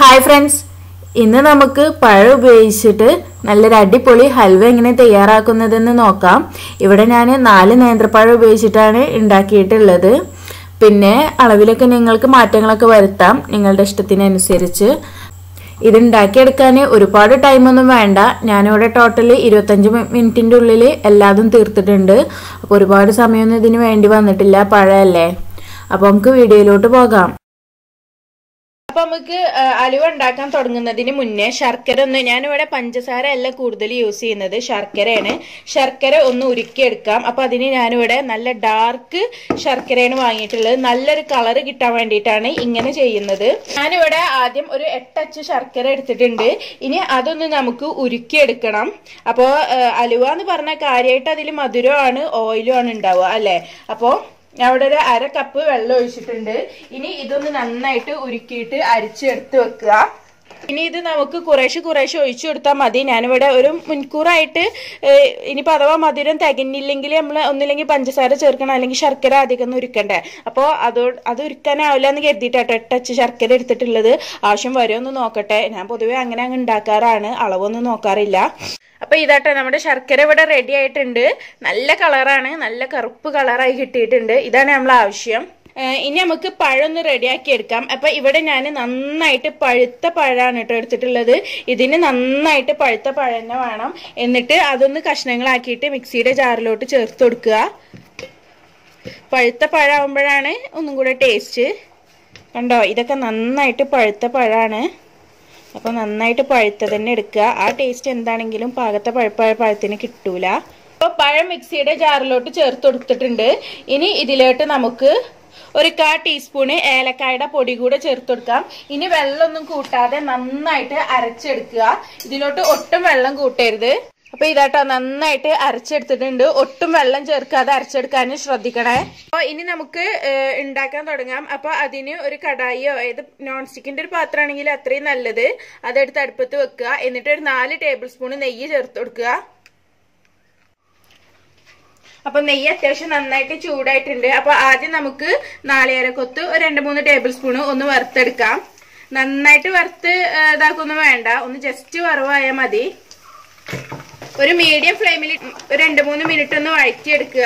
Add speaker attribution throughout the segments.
Speaker 1: hi friends ഇന്ന് നമുക്ക് പഴം ഉപയോഗിച്ചിട്ട് നല്ലൊരു അടിപൊളി ഹൽവ എങ്ങനെ തയ്യാറാക്കുന്നതെന്ന് നോക്കാം ഇവിടെ ഞാൻ നാല് നേന്ത്രപ്പഴം ഉപയോഗിച്ചിട്ടാണ് ഉണ്ടാക്കിയിട്ടുള്ളത് പിന്നെ അളവിലൊക്കെ നിങ്ങൾക്ക് മാറ്റങ്ങളൊക്കെ വരുത്താം നിങ്ങളുടെ ഇഷ്ടത്തിനനുസരിച്ച് ഇത് ഉണ്ടാക്കിയെടുക്കാൻ ഒരുപാട് ടൈമൊന്നും വേണ്ട ഞാനിവിടെ ടോട്ടൽ ഇരുപത്തഞ്ച് മിനിറ്റിൻ്റെ ഉള്ളിൽ എല്ലാതും തീർത്തിട്ടുണ്ട് അപ്പോൾ ഒരുപാട് സമയമൊന്നും ഇതിന് വേണ്ടി വന്നിട്ടില്ല പഴമല്ലേ അപ്പോൾ നമുക്ക് വീഡിയോയിലോട്ട് പോകാം അപ്പൊ നമുക്ക് ആ, അലുവ ഉണ്ടാക്കാൻ തുടങ്ങുന്നതിന് മുന്നേ ശർക്കര ഒന്ന് ഞാനിവിടെ പഞ്ചസാര അല്ല കൂടുതൽ യൂസ് ചെയ്യുന്നത് ശർക്കരയാണ് ശർക്കര ഒന്ന് ഉരുക്കിയെടുക്കാം അപ്പൊ അതിന് ഞാനിവിടെ നല്ല ഡാർക്ക് ശർക്കരയാണ് വാങ്ങിയിട്ടുള്ളത് നല്ലൊരു കളർ കിട്ടാൻ വേണ്ടിയിട്ടാണ് ഇങ്ങനെ ചെയ്യുന്നത് ഞാനിവിടെ ആദ്യം ഒരു എട്ടച്ച് ശർക്കര എടുത്തിട്ടുണ്ട് ഇനി അതൊന്ന് നമുക്ക് ഉരുക്കിയെടുക്കണം അപ്പോൾ അലുവ എന്ന് പറഞ്ഞ കാര്യമായിട്ട് അതിൽ മധുരമാണ് ഓയിലും ആണ് ഉണ്ടാവുക അല്ലേ അപ്പോൾ ഞാൻ ഇവിടെ ഒരു അര കപ്പ് വെള്ളം ഒഴിച്ചിട്ടുണ്ട് ഇനി ഇതൊന്ന് നന്നായിട്ട് ഉരുക്കിയിട്ട് അരിച്ചെടുത്ത് വെക്കുക ഇനി ഇത് നമുക്ക് കുറേശ്ശെ കുറേശ്ശെ ഒഴിച്ചു കൊടുത്താൽ മതി ഞാനിവിടെ ഒരു മുൻകൂറായിട്ട് ഏഹ്, ഇനിയിപ്പോൾ അഥവാ മധുരം തികഞ്ഞില്ലെങ്കിൽ നമ്മൾ ഒന്നില്ലെങ്കിൽ പഞ്ചസാര ചേർക്കണം അല്ലെങ്കിൽ ശർക്കര അധികം ഒന്ന് ഉരുക്കണ്ടേ അപ്പോൾ അതോ അത് ഉരുക്കാനാവില്ല എന്ന് കരുതിയിട്ടാട്ടോ എട്ടച്ച് ശർക്കര എടുത്തിട്ടുള്ളത് ആവശ്യം വരുമോ നോക്കട്ടെ ഞാൻ പൊതുവേ അങ്ങനെ അങ്ങ് ഉണ്ടാക്കാറാണ് അളവൊന്നും നോക്കാറില്ല അപ്പൊ ഇതാട്ടെ നമ്മുടെ ശർക്കര ഇവിടെ റെഡി ആയിട്ടുണ്ട് നല്ല കളറാണ് നല്ല കറുപ്പ് കളറായി കിട്ടിയിട്ടുണ്ട് ഇതാണ് നമ്മൾ ആവശ്യം ഏഹ് ഇനി നമുക്ക് പഴം ഒന്ന് റെഡിയാക്കി എടുക്കാം അപ്പൊ ഇവിടെ ഞാൻ നന്നായിട്ട് പഴുത്ത പഴമാണ് കേട്ടോ എടുത്തിട്ടുള്ളത് ഇതിന് നന്നായിട്ട് പഴുത്ത പഴം തന്നെ വേണം എന്നിട്ട് അതൊന്ന് കഷ്ണങ്ങളാക്കിയിട്ട് മിക്സിയുടെ ജാറിലോട്ട് ചേർത്ത് കൊടുക്കുക പഴുത്ത പഴമാകുമ്പോഴാണ് ഒന്നും കൂടെ ടേസ്റ്റ് കണ്ടോ ഇതൊക്കെ നന്നായിട്ട് പഴുത്ത പഴമാണ് അപ്പോൾ നന്നായിട്ട് പഴുത്ത തന്നെ എടുക്കുക ആ ടേസ്റ്റ് എന്താണെങ്കിലും പാകത്തെ പഴുപ്പ പഴത്തിന് കിട്ടൂല അപ്പോൾ പഴം മിക്സിയുടെ ജാറിലോട്ട് ചേർത്ത് കൊടുത്തിട്ടുണ്ട് ഇനി ഇതിലോട്ട് നമുക്ക് ഒരു കാ ടീസ്പൂണ് ഏലക്കായുടെ പൊടി കൂടെ ചേർത്ത് കൊടുക്കാം ഇനി വെള്ളമൊന്നും കൂട്ടാതെ നന്നായിട്ട് അരച്ചെടുക്കുക ഇതിലോട്ട് ഒട്ടും വെള്ളം കൂട്ടരുത് അപ്പൊ ഇതാട്ടോ നന്നായിട്ട് അരച്ചെടുത്തിട്ടുണ്ട് ഒട്ടും വെള്ളം ചേർക്കാതെ അരച്ചെടുക്കാൻ ശ്രദ്ധിക്കണേ അപ്പൊ ഇനി നമുക്ക് ഏഹ്, ഉണ്ടാക്കാൻ തുടങ്ങാം അപ്പൊ അതിന് ഒരു കടായിയോ ഏത് നോൺ സ്റ്റിക്കിന്റെ ഒരു പാത്രമാണെങ്കിൽ അത്രയും നല്ലത് അതെടുത്ത് അടുപ്പത്ത് വെക്കുക എന്നിട്ട് ഒരു നാല് ടേബിൾ സ്പൂൺ നെയ്യ് ചേർത്ത് കൊടുക്കുക അപ്പൊ നെയ്യ് അത്യാവശ്യം നന്നായിട്ട് ചൂടായിട്ടുണ്ട് അപ്പൊ ആദ്യം നമുക്ക് നാളികേരക്കൊത്ത് ഒരു രണ്ട് മൂന്ന് ടേബിൾ സ്പൂൺ ഒന്ന് വറുത്തെടുക്കാം നന്നായിട്ട് വറുത്ത് ഏഹ്, ഇതാക്കൊന്നും വേണ്ട ഒന്ന് ജസ്റ്റ് വറവായാൽ മതി ഒരു മീഡിയം ഫ്ലെയിമിൽ ഒരു രണ്ട് മൂന്ന് മിനിറ്റ് ഒന്ന് വഴറ്റിയെടുക്കുക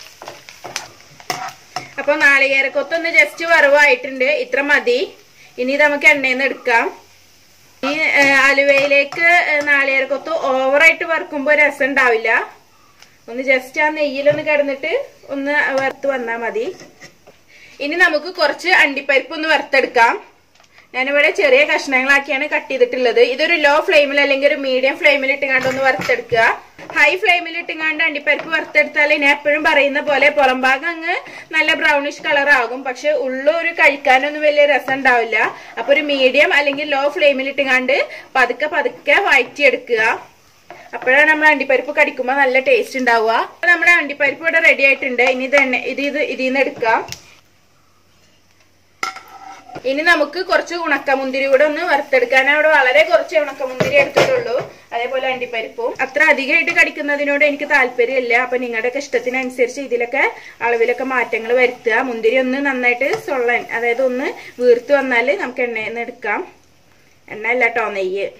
Speaker 1: അപ്പൊ നാളികേരക്കൊത്തൊന്ന് ജസ്റ്റ് വറവായിട്ടുണ്ട് ഇത്ര മതി ഇനി ഇത് നമുക്ക് എണ്ണയിൽ നിന്ന് എടുക്കാം ഈ ഏഹ്, അലുവയിലേക്ക് ഏഹ്, നാളികേരക്കൊത്ത് ഓവറായിട്ട് വറുക്കുമ്പോൾ രസം ഉണ്ടാവില്ല ഒന്ന് ജസ്റ്റ് ആ നെയ്യിലൊന്ന് കിടന്നിട്ട് ഒന്ന് വറുത്ത് വന്നാൽ മതി ഇനി നമുക്ക് കുറച്ച് അണ്ടിപ്പരിപ്പ് ഒന്ന് വറുത്തെടുക്കാം ഞാനിവിടെ ചെറിയ കഷ്ണങ്ങളാക്കിയാണ് കട്ട് ചെയ്തിട്ടുള്ളത് ഇതൊരു ലോ ഫ്ലെയിമിൽ അല്ലെങ്കിൽ ഒരു മീഡിയം ഫ്ലെയിമിൽ ഇട്ടുകാണ്ട് ഒന്ന് വറുത്തെടുക്കുക ഹൈ ഫ്ലെയിമിൽ ഇട്ടുകാണ്ട് അണ്ടിപ്പരിപ്പ് വറുത്തെടുത്താൽ ഞാൻ എപ്പോഴും പറയുന്ന പോലെ പുറം ഭാഗം അങ്ങ് നല്ല ബ്രൗണിഷ് കളർ ആകും പക്ഷെ ഉള്ളു ഒരു കഴിക്കാനൊന്നും വലിയ രസം ഉണ്ടാവില്ല അപ്പൊ ഒരു മീഡിയം അല്ലെങ്കിൽ ലോ ഫ്ലെയിമിൽ ഇട്ടുകാണ്ട് പതുക്കെ പതുക്കെ വഴറ്റിയെടുക്കുക അപ്പോഴാണ് നമ്മൾ അണ്ടിപ്പരിപ്പ് കടിക്കുമ്പോൾ നല്ല ടേസ്റ്റ് ഉണ്ടാവുക അപ്പൊ നമ്മുടെ അണ്ടിപ്പരിപ്പ് ഇവിടെ റെഡി ആയിട്ടുണ്ട് ഇനി ഇത് എണ്ണ ഇത് ഇത് ഇതിൽ നിന്ന് എടുക്കാം ഇനി നമുക്ക് കുറച്ച് ഉണക്കമുന്തിരി കൂടെ ഒന്ന് വറുത്തെടുക്കാൻ അവിടെ വളരെ കുറച്ച് ഉണക്കമുന്തിരി എടുത്തിട്ടുള്ളൂ അതേപോലെ അണ്ടിപ്പരിപ്പും അത്ര അധികമായിട്ട് കടിക്കുന്നതിനോട് എനിക്ക് താല്പര്യമില്ല അപ്പൊ നിങ്ങളുടെയൊക്കെ ഇഷ്ടത്തിനനുസരിച്ച് ഇതിലൊക്കെ അളവിലൊക്കെ മാറ്റങ്ങൾ വരുത്തുക മുന്തിരി ഒന്ന് നന്നായിട്ട് സൊള്ളൻ അതായത് ഒന്ന് വീർത്ത് വന്നാൽ നമുക്ക് എണ്ണയിൽ നിന്ന് എടുക്കാം എണ്ണ അല്ല കേട്ടോ നെയ്യ്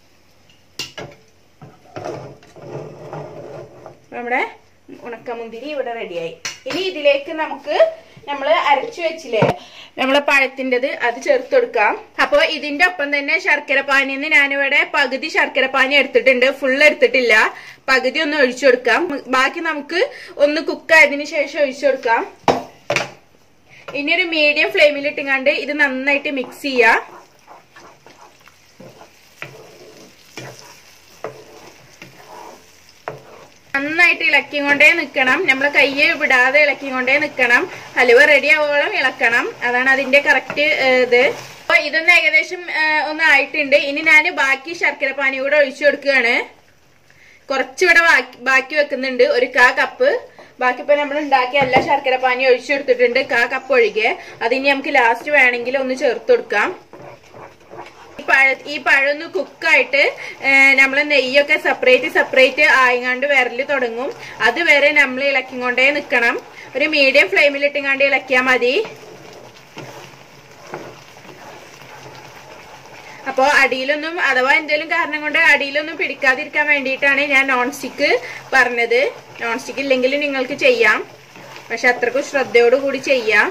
Speaker 1: അപ്പൊ നമ്മുടെ ഉണക്കമുന്തിരി ഇവിടെ റെഡിയായി ഇനി ഇതിലേക്ക് നമുക്ക് നമ്മൾ അരച്ചു വെച്ചില്ലേ നമ്മളെ പഴത്തിൻ്റെത് അത് ചേർത്ത് കൊടുക്കാം അപ്പോൾ ഇതിന്റെ ഒപ്പം തന്നെ ശർക്കര പാനിന്ന് ഞാനിവിടെ പകുതി ശർക്കര പാനി എടുത്തിട്ടുണ്ട് ഫുൾ എടുത്തിട്ടില്ല പകുതി ഒന്ന് ഒഴിച്ചു കൊടുക്കാം ബാക്കി നമുക്ക് ഒന്ന് കുക്കായതിനു ശേഷം ഒഴിച്ചു കൊടുക്കാം ഇനി ഒരു മീഡിയം ഫ്ലെയിമിൽ ഇട്ടുങ്ങാണ്ട് ഇത് നന്നായിട്ട് മിക്സ് ചെയ്യാം നന്നായിട്ട് ഇളക്കിക്കൊണ്ടേ നിൽക്കണം നമ്മൾ കയ്യെ വിടാതെ ഇളക്കിക്കൊണ്ടേ നിൽക്കണം ഹലുവ റെഡി ആവോളം ഇളക്കണം അതാണ് അതിന്റെ കറക്റ്റ് ഇത് അപ്പൊ ഇതൊന്ന് ഏകദേശം ഏഹ്, ഒന്ന് ആയിട്ടുണ്ട് ഇനി ഞാൻ ബാക്കി ശർക്കര പാനി കൂടെ ഒഴിച്ചു കൊടുക്കുകയാണ് കുറച്ചിവിടെ ബാക്കി ബാക്കി വെക്കുന്നുണ്ട് ഒരു കാ കപ്പ് ബാക്കി ഇപ്പൊ നമ്മൾ ഉണ്ടാക്കിയ എല്ലാ ശർക്കര പാനി ഒഴിച്ചു കൊടുത്തിട്ടുണ്ട് കാ കപ്പ് ഒഴികെ അതിനി നമുക്ക് ലാസ്റ്റ് വേണമെങ്കിൽ ഒന്ന് ചേർത്ത് കൊടുക്കാം ഈ പഴ ഈ പഴം ഒന്ന് കുക്കായിട്ട് നമ്മൾ നെയ്യൊക്കെ സെപ്പറേറ്റ് സെപ്പറേറ്റ് ആയിങ്ങാണ്ട് വിരല് തുടങ്ങും അതുവരെ നമ്മൾ ഇളക്കിക്കൊണ്ടേ നിൽക്കണം ഒരു മീഡിയം ഫ്ലെയിമിൽ ഇട്ടുങ്ങാണ്ട് ഇളക്കിയാൽ മതി അപ്പോൾ അടിയിലൊന്നും അഥവാ എന്തെങ്കിലും കാരണം കൊണ്ട് അടിയിലൊന്നും പിടിക്കാതിരിക്കാൻ വേണ്ടിയിട്ടാണ് ഞാൻ നോൺ സ്റ്റിക്ക് പറഞ്ഞത് നോൺ സ്റ്റിക്ക് ഇല്ലെങ്കിൽ നിങ്ങൾക്ക് ചെയ്യാം പക്ഷെ അത്രക്കും ശ്രദ്ധയോട് കൂടി ചെയ്യാം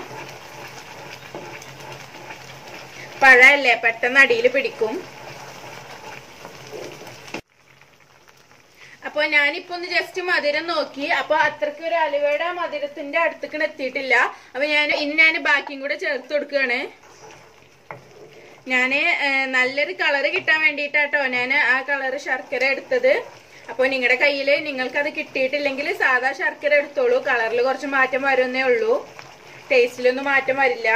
Speaker 1: പഴമല്ലേ പെട്ടെന്ന് അടിയിൽ പിടിക്കും അപ്പൊ ഞാനിപ്പോ ഒന്ന് ജസ്റ്റ് മധുരം നോക്കി അപ്പൊ അത്രക്ക് ഒരു അലുവയുടെ മധുരത്തിന്റെ അടുത്തേക്ക് എത്തിയിട്ടില്ല അപ്പൊ ഞാൻ ഇനി ഞാൻ ബാക്കിയും കൂടെ ചേർത്ത് കൊടുക്കുകയാണ് ഞാന് ഏഹ്, നല്ലൊരു കളറ് കിട്ടാൻ വേണ്ടിയിട്ടാട്ടോ ഞാൻ ആ കളറ് ശർക്കര എടുത്തത് അപ്പോൾ നിങ്ങളുടെ കയ്യിൽ നിങ്ങൾക്ക് അത് കിട്ടിയിട്ടില്ലെങ്കിൽ സാധാ ശർക്കര എടുത്തോളൂ കളറിൽ കുറച്ച് മാറ്റം വരുന്നേ ഉള്ളൂ ടേസ്റ്റിലൊന്നും മാറ്റം വരില്ല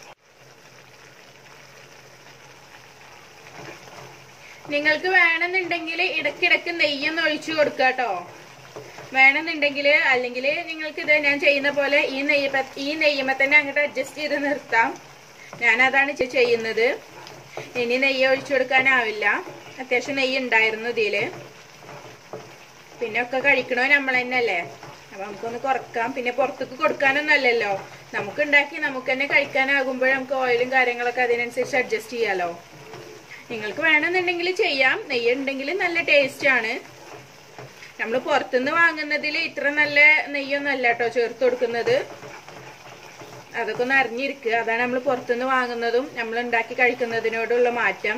Speaker 1: നിങ്ങൾക്ക് വേണമെന്നുണ്ടെങ്കിൽ ഇടയ്ക്കിടയ്ക്ക് നെയ്യൊന്ന് ഒഴിച്ചു കൊടുക്കുക കേട്ടോ വേണമെന്നുണ്ടെങ്കിൽ അല്ലെങ്കിൽ നിങ്ങൾക്ക് ഇത് ഞാൻ ചെയ്യുന്ന പോലെ ഈ നെയ്യ് ഈ നെയ്യമ തന്നെ അങ്ങോട്ട് അഡ്ജസ്റ്റ് ചെയ്ത് നിർത്താം ഞാനതാണ് ചെ- ചെയ്യുന്നത് ഇനി നെയ്യ് ഒഴിച്ചു കൊടുക്കാനാവില്ല അത്യാവശ്യം നെയ്യ് ഉണ്ടായിരുന്നു ഇതില് പിന്നെ ഒക്കെ കഴിക്കണോ നമ്മൾ തന്നെ അല്ലേ അപ്പൊ നമുക്കൊന്ന് കുറക്കാം പിന്നെ പുറത്തേക്ക് കൊടുക്കാനൊന്നും അല്ലല്ലോ നമുക്ക് ഉണ്ടാക്കി നമുക്ക് തന്നെ കഴിക്കാനാകുമ്പോൾ നമുക്ക് ഓയിലും കാര്യങ്ങളൊക്കെ അതിനനുസരിച്ച് അഡ്ജസ്റ്റ് ചെയ്യാലോ നിങ്ങൾക്ക് വേണമെന്നുണ്ടെങ്കിൽ ചെയ്യാം നെയ്യ് ഉണ്ടെങ്കിൽ നല്ല ടേസ്റ്റ് ആണ് നമ്മൾ പുറത്തുനിന്ന് വാങ്ങുന്നതിൽ ഇത്ര നല്ല നെയ്യൊന്നും അല്ല കേട്ടോ ചേർത്ത് കൊടുക്കുന്നത് അതൊക്കെ ഒന്ന് അറിഞ്ഞിരിക്കുക അതാണ് നമ്മൾ പുറത്തുനിന്ന് വാങ്ങുന്നതും നമ്മൾ ഉണ്ടാക്കി കഴിക്കുന്നതിനോടുള്ള മാറ്റം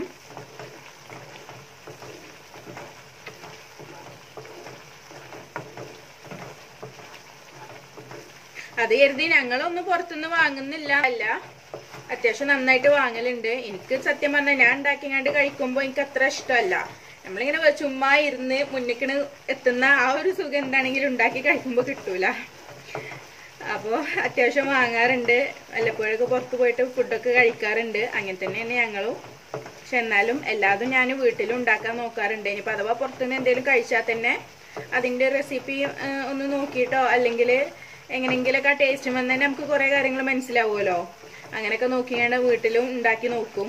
Speaker 1: അത് കരുതി ഞങ്ങളൊന്നും പുറത്തുനിന്ന് വാങ്ങുന്നില്ല അല്ല അത്യാവശ്യം നന്നായിട്ട് വാങ്ങലുണ്ട് എനിക്ക് സത്യം പറഞ്ഞാൽ ഞാൻ ഉണ്ടാക്കിങ്ങാണ്ട് കഴിക്കുമ്പോൾ എനിക്ക് അത്ര ഇഷ്ടമല്ല നമ്മളിങ്ങനെ വെ- ചുമ്മാ ഇരുന്ന് മുന്നിക്കിന് എത്തുന്ന ആ ഒരു സുഖം എന്താണെങ്കിലും ഉണ്ടാക്കി കഴിക്കുമ്പോൾ കിട്ടൂല അപ്പോൾ അത്യാവശ്യം വാങ്ങാറുണ്ട് വല്ലപ്പോഴൊക്കെ പുറത്ത് പോയിട്ട് ഫുഡൊക്കെ കഴിക്കാറുണ്ട് അങ്ങനെ തന്നെയാണ് ഞങ്ങളും പക്ഷെ എന്നാലും എല്ലാതും ഞാൻ വീട്ടിലും ഉണ്ടാക്കാൻ നോക്കാറുണ്ട് ഇനിയിപ്പോൾ അഥവാ പുറത്തുനിന്ന് എന്തെങ്കിലും കഴിച്ചാൽ തന്നെ അതിൻ്റെ റെസിപ്പി ഒന്ന് നോക്കിയിട്ടോ അല്ലെങ്കിൽ എങ്ങനെയെങ്കിലൊക്കെ ആ ടേസ്റ്റ് വന്ന് തന്നെ നമുക്ക് കുറേ കാര്യങ്ങൾ മനസ്സിലാവുമല്ലോ അങ്ങനെയൊക്കെ നോക്കിയാണ് വീട്ടിലും ഉണ്ടാക്കി നോക്കും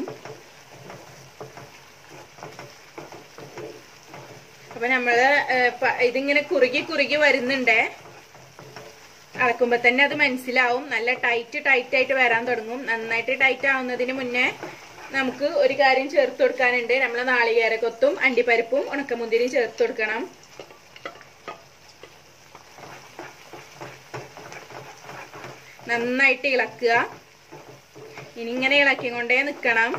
Speaker 1: അപ്പൊ നമ്മള് ഏഹ്, പ- ഇതിങ്ങനെ കുറുകി കുറുകി വരുന്നുണ്ടേ അളക്കുമ്പോ തന്നെ അത് മനസ്സിലാവും നല്ല ടൈറ്റ് ടൈറ്റ് ആയിട്ട് വരാൻ തുടങ്ങും നന്നായിട്ട് ടൈറ്റ് ആവുന്നതിന് മുന്നേ നമുക്ക് ഒരു കാര്യം ചേർത്ത് കൊടുക്കാനുണ്ട് നമ്മൾ നാളികേരക്കൊത്തും അണ്ടിപ്പരിപ്പും ഉണക്കമുന്തിരിയും ചേർത്ത് കൊടുക്കണം നന്നായിട്ട് ഇളക്കുക ഇനി ഇങ്ങനെ ഇളക്കിക്കൊണ്ടേ നിക്കണം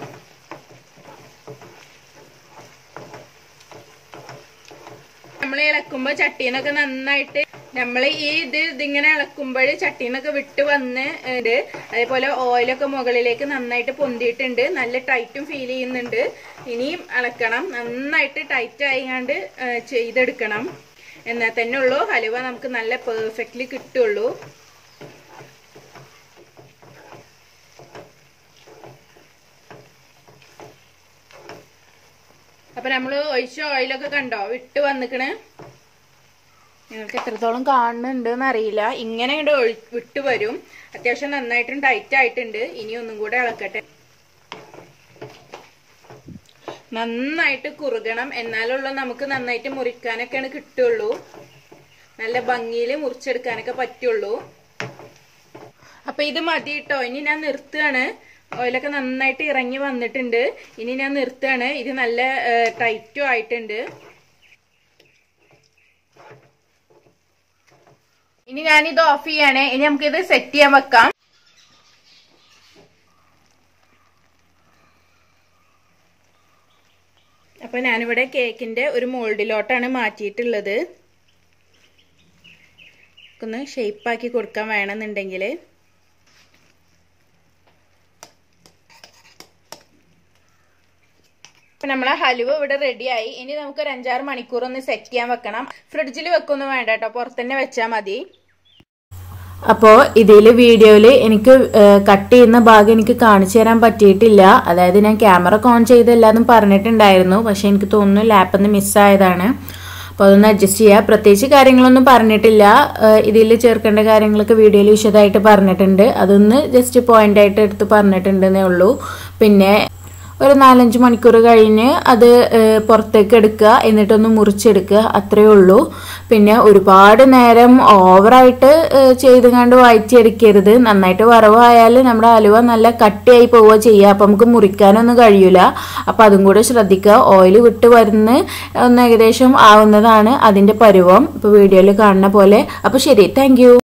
Speaker 1: നമ്മൾ ഇളക്കുമ്പോ ചട്ടീന്നൊക്കെ നന്നായിട്ട് നമ്മൾ ഈ ഇത് ഇതിങ്ങനെ ഇളക്കുമ്പോൾ ചട്ടീന്നൊക്കെ വിട്ട് വന്ന് ഉണ്ട് അതേപോലെ ഓയിലൊക്കെ മുകളിലേക്ക് നന്നായിട്ട് പൊന്തിയിട്ടുണ്ട് നല്ല ടൈറ്റും ഫീൽ ചെയ്യുന്നുണ്ട് ഇനിയും ഇളക്കണം നന്നായിട്ട് ടൈറ്റ് ആയിങ്ങാണ്ട് ഏഹ്, ചെയ്തെടുക്കണം എന്നാൽ തന്നെ ഉള്ളൂ ഹലുവ നമുക്ക് നല്ല പെർഫെക്റ്റ്ലി കിട്ടുള്ളൂ അപ്പൊ നമ്മൾ ഒഴിച്ച ഓയിലൊക്കെ കണ്ടോ വിട്ട് വന്നിക്കണ് നിങ്ങൾക്ക് എത്രത്തോളം കാണുന്നുണ്ട് അറിയില്ല ഇങ്ങനെ ഇങ്ങോട്ട് ഒഴി- വിട്ട് വരും അത്യാവശ്യം നന്നായിട്ടും ടൈറ്റ് ആയിട്ടുണ്ട് ഇനി ഒന്നും കൂടെ ഇളക്കട്ടെ നന്നായിട്ട് കുറുകണം എന്നാലുള്ള നമുക്ക് നന്നായിട്ട് മുറിക്കാനൊക്കെയാണ് കിട്ടുള്ളൂ നല്ല ഭംഗിയിൽ മുറിച്ചെടുക്കാനൊക്കെ പറ്റുള്ളൂ അപ്പൊ ഇത് മതി കേട്ടോ ഇനി ഞാൻ നിർത്തുകയാണ് ഓയിലൊക്കെ നന്നായിട്ട് ഇറങ്ങി വന്നിട്ടുണ്ട് ഇനി ഞാൻ നിർത്തുകയാണ് ഇത് നല്ല ടൈറ്റും ആയിട്ടുണ്ട് ഇനി ഞാൻ ഇത് ഓഫ് ചെയ്യാണ് ഇനി നമുക്ക് ഇത് സെറ്റ് ചെയ്യാൻ വെക്കാം അപ്പൊ ഞാനിവിടെ കേക്കിന്റെ ഒരു മോൾഡിലോട്ടാണ് മാറ്റിയിട്ടുള്ളത് ഒന്ന് ഷേപ്പാക്കി കൊടുക്കാൻ വേണമെന്നുണ്ടെങ്കിൽ അപ്പൊ നമ്മളെ ഹലുവ ഇവിടെ റെഡിയായി ഇനി നമുക്ക് ഒരു അഞ്ചാറ് മണിക്കൂർ ഒന്ന് സെറ്റ് ചെയ്യാൻ വെക്കണം ഫ്രിഡ്ജിൽ വെക്കൊന്നും വേണ്ട കേട്ടോ പുറത്തന്നെ വെച്ചാൽ മതി
Speaker 2: അപ്പോൾ ഇതിൽ വീഡിയോയിൽ എനിക്ക് കട്ട് ചെയ്യുന്ന ഭാഗം എനിക്ക് കാണിച്ചു തരാൻ പറ്റിയിട്ടില്ല അതായത് ഞാൻ ക്യാമറ ഓൺ ചെയ്ത് എല്ലാതും പറഞ്ഞിട്ടുണ്ടായിരുന്നു പക്ഷെ എനിക്ക് തോന്നുന്നു ലാപ്പിൽ നിന്ന് മിസ്സായതാണ് അപ്പോൾ അതൊന്ന് അഡ്ജസ്റ്റ് ചെയ്യുക പ്രത്യേകിച്ച് കാര്യങ്ങളൊന്നും പറഞ്ഞിട്ടില്ല ഇതിൽ ചേർക്കേണ്ട കാര്യങ്ങളൊക്കെ വീഡിയോയിൽ വിശദമായിട്ട് പറഞ്ഞിട്ടുണ്ട് അതൊന്ന് ജസ്റ്റ് പോയിന്റ് ആയിട്ട് എടുത്ത് പറഞ്ഞിട്ടുണ്ടെന്നേ ഉള്ളൂ പിന്നെ
Speaker 1: ഒരു നാലഞ്ച് മണിക്കൂർ കഴിഞ്ഞ് അത് ഏഹ്, പുറത്തേക്ക് എടുക്കുക എന്നിട്ടൊന്ന് മുറിച്ചെടുക്കുക അത്രയേ ഉള്ളൂ പിന്നെ ഒരുപാട് നേരം ഓവറായിട്ട് ഏഹ്, ചെയ്ത് കണ്ട് വഴറ്റിയെടുക്കരുത് നന്നായിട്ട് വറവായാൽ നമ്മുടെ അലുവ നല്ല കട്ടിയായി പോവുക ചെയ്യുക അപ്പം നമുക്ക് മുറിക്കാനൊന്നും കഴിയൂല അപ്പം അതും കൂടെ ശ്രദ്ധിക്കുക ഓയിൽ വിട്ട് വരുന്ന ഒന്ന് ഏകദേശം ആവുന്നതാണ് അതിൻ്റെ പരുവം ഇപ്പോൾ വീഡിയോയിൽ കാണുന്ന പോലെ അപ്പോൾ ശരി താങ്ക്